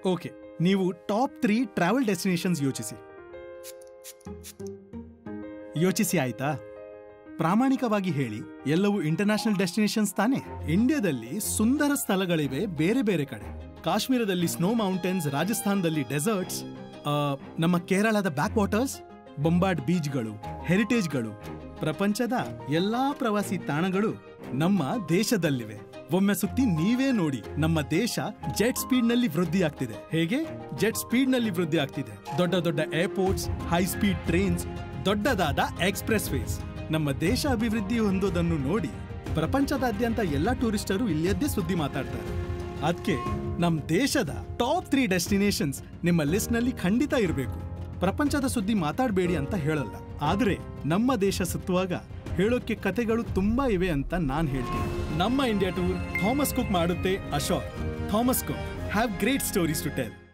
okay ನೀವು top three travel destinations ಯೋಚಿಸಿ ಯೋಚಿಸಿ ಆಯ್ತಾ ಪ್ರಾಮಾಣಿಕವಾಗಿ ಹೇಳಿ ಎಲ್ಲವೂ ಇಂಟರ್ನ್ಯಾಷನಲ್ ಡೆಸ್ಟಿನೇಷನ್ಸ್ ತಾನೇ ಇಂಡಿಯಾದಲ್ಲಿ ಸುಂದರ ಸ್ಥಳಗಳಿವೆ ಬೇರೆ ಬೇರೆ ಕಡೆ ಕಾಶ್ಮೀರದಲ್ಲಿ ಸ್ನೋ ಮೌಂಟೇನ್ಸ್ ರಾಜಸ್ಥಾನದಲ್ಲಿ ಡೆಸರ್ಟ್ಸ್ ನಮ್ಮ ಕೇರಳದ ಬ್ಯಾಕ್ ವಾಟರ್ಸ್ ಬೊಂಬಾರ್ಡ್ ಬೀಚ್ಗಳು ಹೆರಿಟೇಜ್ಗಳು ಪ್ರಪಂಚದ ಎಲ್ಲಾ ಪ್ರವಾಸಿ ತಾಣಗಳು ನಮ್ಮ ದೇಶದಲ್ಲಿವೆ ಒಮ್ಮೆ ಸುತ್ತಿ ನೀವೇ ನೋಡಿ ನಮ್ಮ ದೇಶ ಜೆಟ್ ಸ್ಪೀಡ್ ನಲ್ಲಿ ವೃದ್ಧಿ ಆಗ್ತಿದೆ ಹೇಗೆ ಜೆಟ್ ಸ್ಪೀಡ್ ನಲ್ಲಿ ವೃದ್ಧಿ ಆಗ್ತಿದೆ ದೊಡ್ಡ ದೊಡ್ಡ ಏರ್ಪೋರ್ಟ್ಸ್ ಹೈ ಸ್ಪೀಡ್ ಟ್ರೈನ್ಸ್ ದೊಡ್ಡದಾದ ಎಕ್ಸ್ಪ್ರೆಸ್ ವೇಸ್ ನಮ್ಮ ದೇಶ ಅಭಿವೃದ್ಧಿ ಹೊಂದೋದನ್ನು ನೋಡಿ ಪ್ರಪಂಚದಾದ್ಯಂತ ಎಲ್ಲ ಟೂರಿಸ್ಟರು ಇಲ್ಲಿಯದ್ದೇ ಸುದ್ದಿ ಮಾತಾಡ್ತಾರೆ ಅದಕ್ಕೆ ನಮ್ ದೇಶದ ಟಾಪ್ ತ್ರೀ ಡೆಸ್ಟಿನೇಷನ್ಸ್ ನಿಮ್ಮ ಲಿಸ್ಟ್ ನಲ್ಲಿ ಖಂಡಿತ ಇರಬೇಕು ಪ್ರಪಂಚದ ಸುದ್ದಿ ಮಾತಾಡಬೇಡಿ ಅಂತ ಹೇಳಲ್ಲ ಆದ್ರೆ ನಮ್ಮ ದೇಶ ಸುತ್ತುವಾಗ ಹೇಳೋಕೆ ಕತೆಗಳು ತುಂಬಾ ಇವೆ ಅಂತ ನಾನ್ ಹೇಳ್ತೀನಿ ನಮ್ಮ ಇಂಡಿಯಾ ಟೂರ್ ಥಾಮಸ್ ಕುಕ್ ಮಾಡುತ್ತೆ Ashok Thomas Cook have great stories to tell